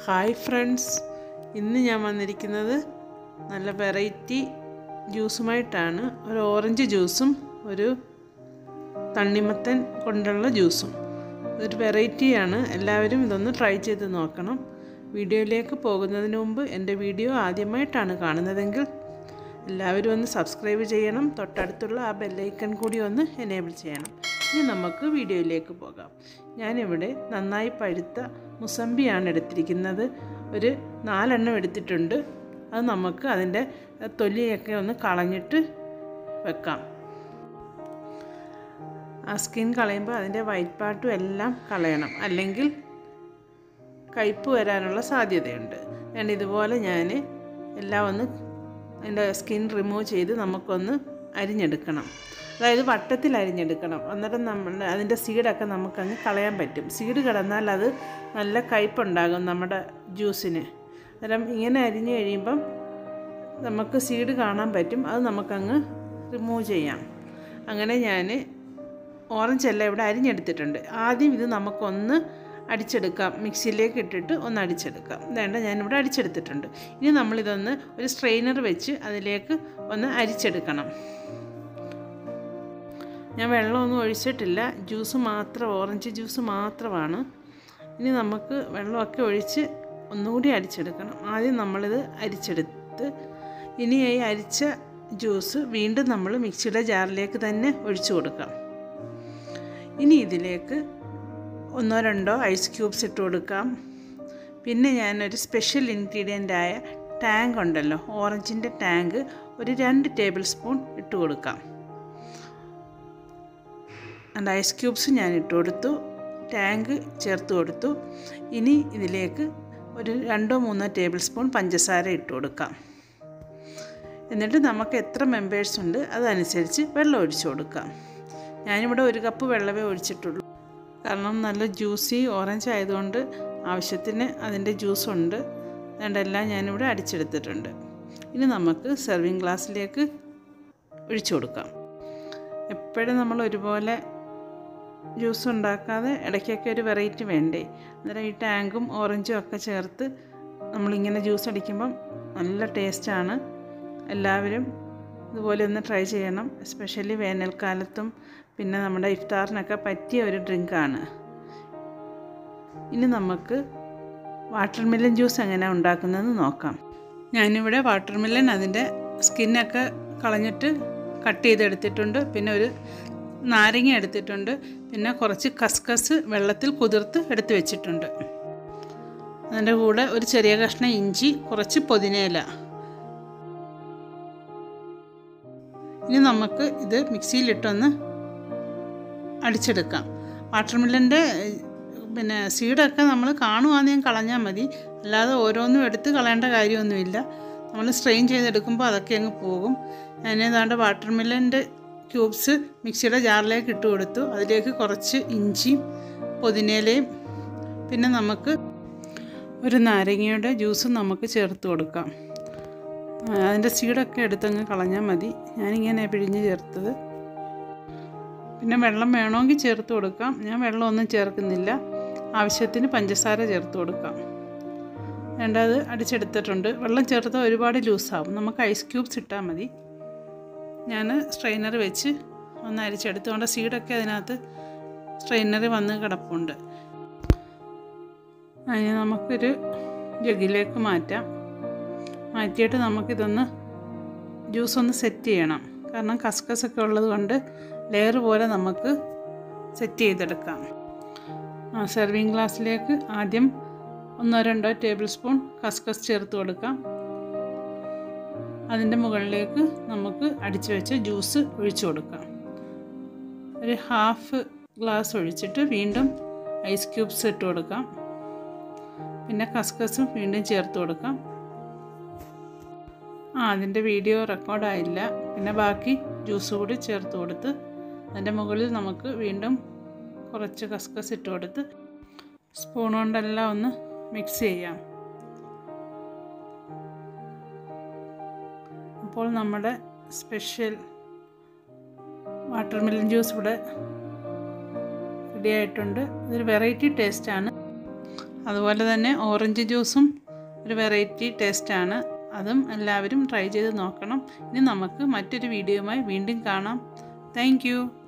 hi friends ഇന്ന് ഞാൻ വന്നിരിക്കുന്നത് നല്ല വെറൈറ്റി ജ്യൂസുമായിട്ടാണ് ഒരു ഓറഞ്ച് ജ്യൂസും ഒരു തണ്ണിമത്തൻ കൊണ്ടുള്ള ജ്യൂസും ഇതൊരു വെറൈറ്റിയാണ് എല്ലാവരും ഇതൊന്ന് ട്രൈ ചെയ്ത് നോക്കണം വീഡിയോയിലേക്ക് പോകുന്നതിന് മുമ്പ് എൻ്റെ വീഡിയോ ആദ്യമായിട്ടാണ് കാണുന്നതെങ്കിൽ എല്ലാവരും ഒന്ന് സബ്സ്ക്രൈബ് ചെയ്യണം തൊട്ടടുത്തുള്ള ആ ബെല്ലൈക്കൺ കൂടി ഒന്ന് എനേബിൾ ചെയ്യണം ഇനി നമുക്ക് വീഡിയോയിലേക്ക് പോകാം ഞാനിവിടെ നന്നായി പഴുത്ത മുസമ്പിയാണ് എടുത്തിരിക്കുന്നത് ഒരു നാലെണ്ണം എടുത്തിട്ടുണ്ട് അത് നമുക്ക് അതിൻ്റെ തൊലിയൊക്കെ ഒന്ന് കളഞ്ഞിട്ട് വെക്കാം ആ സ്കിൻ കളയുമ്പോൾ അതിൻ്റെ വൈറ്റ് പാർട്ടും എല്ലാം കളയണം അല്ലെങ്കിൽ കയ്പ്പ് വരാനുള്ള സാധ്യതയുണ്ട് ഞാൻ ഇതുപോലെ ഞാൻ എല്ലാം ഒന്ന് അതിൻ്റെ സ്കിൻ റിമൂവ് ചെയ്ത് നമുക്കൊന്ന് അരിഞ്ഞെടുക്കണം അതായത് വട്ടത്തിൽ അരിഞ്ഞെടുക്കണം അന്നേരം നമ്മൾ അതിൻ്റെ സീഡൊക്കെ നമുക്കങ്ങ് കളയാൻ പറ്റും സീഡ് കിടന്നാൽ അത് നല്ല കയ്പുണ്ടാകും നമ്മുടെ ജ്യൂസിന് അന്നേരം ഇങ്ങനെ അരിഞ്ഞ് കഴിയുമ്പം നമുക്ക് സീഡ് കാണാൻ പറ്റും അത് നമുക്കങ്ങ് റിമൂവ് ചെയ്യാം അങ്ങനെ ഞാൻ ഓറഞ്ച് എല്ലാം ഇവിടെ അരിഞ്ഞെടുത്തിട്ടുണ്ട് ആദ്യം ഇത് നമുക്കൊന്ന് അടിച്ചെടുക്കാം മിക്സിയിലേക്ക് ഇട്ടിട്ട് ഒന്ന് അടിച്ചെടുക്കാം വേണ്ട ഞാനിവിടെ അടിച്ചെടുത്തിട്ടുണ്ട് ഇനി നമ്മളിതൊന്ന് ഒരു സ്ട്രെയിനർ വെച്ച് അതിലേക്ക് ഒന്ന് അരിച്ചെടുക്കണം ഞാൻ വെള്ളമൊന്നും ഒഴിച്ചിട്ടില്ല ജ്യൂസ് മാത്രം ഓറഞ്ച് ജ്യൂസ് മാത്രമാണ് ഇനി നമുക്ക് വെള്ളമൊക്കെ ഒഴിച്ച് ഒന്നുകൂടി അരിച്ചെടുക്കണം ആദ്യം നമ്മളിത് അരിച്ചെടുത്ത് ഇനി ഈ അരിച്ച ജ്യൂസ് വീണ്ടും നമ്മൾ മിക്സിയുടെ ജാറിലേക്ക് തന്നെ ഒഴിച്ചു കൊടുക്കാം ഇനി ഇതിലേക്ക് ഒന്നോ രണ്ടോ ഐസ് ക്യൂബ്സ് ഇട്ട് കൊടുക്കാം പിന്നെ ഞാനൊരു സ്പെഷ്യൽ ഇൻഗ്രീഡിയൻ്റായ ടാങ്ക് ഉണ്ടല്ലോ ഓറഞ്ചിൻ്റെ ടാങ്ക് ഒരു രണ്ട് ടേബിൾ സ്പൂൺ ഇട്ട് കൊടുക്കാം ആൻഡ് ഐസ് ക്യൂബ്സ് ഞാൻ ഇട്ട് കൊടുത്തു ടാങ്ക് ചേർത്ത് കൊടുത്തു ഇനി ഇതിലേക്ക് ഒരു രണ്ടോ മൂന്നോ ടേബിൾ സ്പൂൺ പഞ്ചസാര ഇട്ട് കൊടുക്കാം എന്നിട്ട് നമുക്ക് എത്ര മെമ്പേഴ്സ് ഉണ്ട് അതനുസരിച്ച് വെള്ളം ഒഴിച്ചു കൊടുക്കാം ഞാനിവിടെ ഒരു കപ്പ് വെള്ളമേ ഒഴിച്ചിട്ടുള്ളൂ കാരണം നല്ല ജ്യൂസി ഓറഞ്ച് ആയതുകൊണ്ട് ആവശ്യത്തിന് അതിൻ്റെ ജ്യൂസ് ഉണ്ട് അതുകൊണ്ടെല്ലാം ഞാനിവിടെ അടിച്ചെടുത്തിട്ടുണ്ട് ഇനി നമുക്ക് സെർവിങ് ഗ്ലാസ്സിലേക്ക് ഒഴിച്ചു കൊടുക്കാം എപ്പോഴും നമ്മൾ ഒരുപോലെ ജ്യൂസ് ഉണ്ടാക്കാതെ ഇടയ്ക്കൊക്കെ ഒരു വെറൈറ്റി വേണ്ടേ അന്നേരം ഈ ടാങ്കും ഓറഞ്ചും ഒക്കെ ചേർത്ത് നമ്മളിങ്ങനെ ജ്യൂസ് അടിക്കുമ്പം നല്ല ടേസ്റ്റാണ് എല്ലാവരും ഇതുപോലെ ഒന്ന് ട്രൈ ചെയ്യണം എസ്പെഷ്യലി വേനൽക്കാലത്തും പിന്നെ നമ്മുടെ ഇഫ്താറിനൊക്കെ പറ്റിയ ഒരു ഡ്രിങ്കാണ് ഇനി നമുക്ക് വാട്ടർ മില്ലൻ ജ്യൂസ് എങ്ങനെയാണ് ഉണ്ടാക്കുന്നതെന്ന് നോക്കാം ഞാനിവിടെ വാട്ടർ മില്ലൻ അതിൻ്റെ സ്കിന്നൊക്കെ കളഞ്ഞിട്ട് കട്ട് ചെയ്തെടുത്തിട്ടുണ്ട് പിന്നെ ഒരു നാരങ്ങ എടുത്തിട്ടുണ്ട് പിന്നെ കുറച്ച് കസ്കസ് വെള്ളത്തിൽ കുതിർത്ത് എടുത്ത് വെച്ചിട്ടുണ്ട് അതിൻ്റെ കൂടെ ഒരു ചെറിയ കഷ്ണം ഇഞ്ചി കുറച്ച് പുതിനയില ഇനി നമുക്ക് ഇത് മിക്സിയിലിട്ടൊന്ന് അടിച്ചെടുക്കാം വാട്ടർ മില്ലൻ്റെ പിന്നെ സീഡൊക്കെ നമ്മൾ കാണുവാണെങ്കിൽ കളഞ്ഞാൽ മതി അല്ലാതെ ഓരോന്നും എടുത്ത് കളയേണ്ട കാര്യമൊന്നുമില്ല നമ്മൾ സ്ട്രെയിൻ ചെയ്തെടുക്കുമ്പോൾ അതൊക്കെ അങ്ങ് പോകും ഞാൻ ഏതാണ്ട് വാട്ടർ മില്ലൻ്റെ ക്യൂബ്സ് മിക്സിയുടെ ജാറിലേക്ക് ഇട്ട് കൊടുത്തു അതിലേക്ക് കുറച്ച് ഇഞ്ചിയും പുതിനയിലയും പിന്നെ നമുക്ക് ഒരു നാരങ്ങയുടെ ജ്യൂസും നമുക്ക് ചേർത്ത് കൊടുക്കാം അതിൻ്റെ സീഡൊക്കെ എടുത്തങ്ങ് കളഞ്ഞാൽ മതി ഞാനിങ്ങനെ പിഴിഞ്ഞ് ചേർത്തത് പിന്നെ വെള്ളം വേണമെങ്കിൽ ചേർത്ത് കൊടുക്കാം ഞാൻ വെള്ളമൊന്നും ചേർക്കുന്നില്ല ആവശ്യത്തിന് പഞ്ചസാര ചേർത്ത് കൊടുക്കാം വേണ്ടത് അടിച്ചെടുത്തിട്ടുണ്ട് വെള്ളം ചേർത്താൽ ഒരുപാട് ലൂസാവും നമുക്ക് ഐസ് ക്യൂബ്സ് ഇട്ടാൽ മതി ഞാൻ സ്ട്രെയിനർ വെച്ച് ഒന്ന് അരിച്ചെടുത്തുകൊണ്ട് സീഡൊക്കെ അതിനകത്ത് സ്ട്രെയിനറിൽ വന്ന് കിടപ്പുണ്ട് അതിന് നമുക്കൊരു ജഗിലേക്ക് മാറ്റാം മാറ്റിയിട്ട് നമുക്കിതൊന്ന് ജ്യൂസ് ഒന്ന് സെറ്റ് ചെയ്യണം കാരണം കസ്കസ് ഒക്കെ ഉള്ളത് കൊണ്ട് ലെയർ പോലെ നമുക്ക് സെറ്റ് ചെയ്തെടുക്കാം ആ സെർവിങ് ഗ്ലാസ്സിലേക്ക് ആദ്യം ഒന്നോ രണ്ടോ ടേബിൾ സ്പൂൺ കസ്കസ് ചേർത്ത് കൊടുക്കാം അതിൻ്റെ മുകളിലേക്ക് നമുക്ക് അടിച്ചു വെച്ച ജ്യൂസ് ഒഴിച്ചു കൊടുക്കാം ഒരു ഹാഫ് ഗ്ലാസ് ഒഴിച്ചിട്ട് വീണ്ടും ഐസ് ക്യൂബ്സ് ഇട്ട് കൊടുക്കാം പിന്നെ കസ്കസും വീണ്ടും ചേർത്ത് കൊടുക്കാം ആ അതിൻ്റെ വീഡിയോ റെക്കോർഡായില്ല പിന്നെ ബാക്കി ജ്യൂസ് കൂടി ചേർത്ത് കൊടുത്ത് അതിൻ്റെ മുകളിൽ നമുക്ക് വീണ്ടും കുറച്ച് കസ്കസ് ഇട്ട് കൊടുത്ത് സ്പൂൺ കൊണ്ടെല്ലാം ഒന്ന് മിക്സ് ചെയ്യാം അപ്പോൾ നമ്മുടെ സ്പെഷ്യൽ വാട്ടർ മില്ലൻ ജ്യൂസ് ഇവിടെ റെഡി ആയിട്ടുണ്ട് ഇതൊരു വെറൈറ്റി ടേസ്റ്റാണ് അതുപോലെ തന്നെ ഓറഞ്ച് ജ്യൂസും ഒരു വെറൈറ്റി ടേസ്റ്റാണ് അതും എല്ലാവരും ട്രൈ ചെയ്ത് നോക്കണം ഇനി നമുക്ക് മറ്റൊരു വീഡിയോയുമായി വീണ്ടും കാണാം താങ്ക്